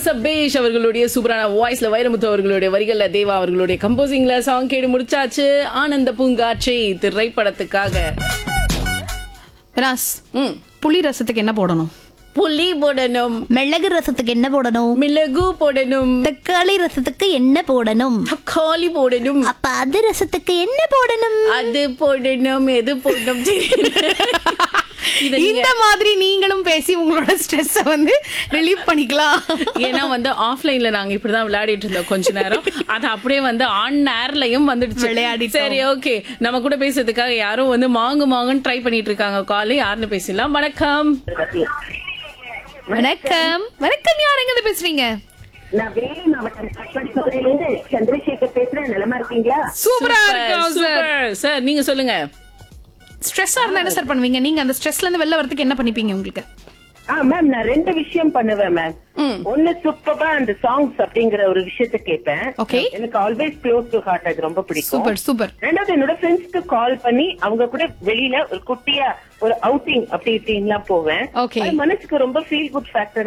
சபேஷ் அவர்களுடைய சூப்பரான வாய்ஸ்ல வைரமுத்து அவர்களுடைய வரிகள்ல தேவா அவர்களுடைய கம்போசிங்ல சாங் கேடு முடிச்சாச்சு ஆனந்த பூங்காட்சி திரைப்படத்துக்காக ராஸ் ம். புளி ரசத்துக்கு என்ன போடணும் புளி போடணும் மிளகு ரசத்துக்கு என்ன போடணும் மிளகு போடணும் தக்காளி ரசத்துக்கு என்ன போடணும் தக்காளி போடணும் அப்ப அது ரசத்துக்கு என்ன போடணும் அது போடணும் எது போடணும் தெரியல. இத நீங்க- இந்த மாதிரி நீங்களும் பேசி உங்களோட ஸ்ட்ரெஸ்ஸ வந்து ரிலீவ் பண்ணிக்கலாம் ஏன்னா வந்து ஆஃப்லைன்ல நாங்க இப்படிதான் விளையாடிட்டு இருந்தோம் கொஞ்ச நேரம் அது அப்படியே வந்து ஆன் ஏர்லயும் வந்துடுச்சு விளையாடிட்டோம். சரி ஓகே நம்ம கூட பேசுறதுக்காக யாரும் வந்து மாங்கு மாங்குன்னு ட்ரை பண்ணிட்டு இருக்காங்க கால் யாருன்னு பேசலாம் வணக்கம் வணக்கம் வணக்கம் யார் எங்க இருந்து பேசுறீங்க நான் வேலூர் மாவட்டம் கட்பாடிப்பகுதியிலிருந்து சந்திரசேகர் பேசுறேன் நிலமா இருக்கீங்களா சூப்பரா இருக்கோம் சார் சூப்பர் சார் நீங்க சொல்லுங்க ஸ்ட்ரெஸ்ஸா இருந்தா என்ன சார் பண்ணுவீங்க நீங்க அந்த ஸ்ட்ரெஸ்ல இருந்து வெளில வரதுக்கு என்ன பண்ணிப்பீங்க உங்களுக்கு ஆ மேம் நான் ரெண்டு விஷயம் பண்ணுவேன் மேம் ஒண்ணு சூப்பரா அந்த சாங்ஸ் அப்படிங்கிற ஒரு விஷயத்த கேட்பேன் Okay. எனக்கு ஆல்வேஸ் க்ளோஸ் டு ஹார்ட் அது ரொம்ப பிடிக்கும் சூப்பர் சூப்பர் ரெண்டாவது என்னோட ஃப்ரெண்ட்ஸ்க்கு கால் பண்ணி அவங்க கூட வெளியில ஒரு குட்டியா ஒரு அவுட்டிங் அப்படி இப்படின்லாம் போவேன் Okay. அது மனசுக்கு ரொம்ப ஃபீல் குட் ஃபேக்டர்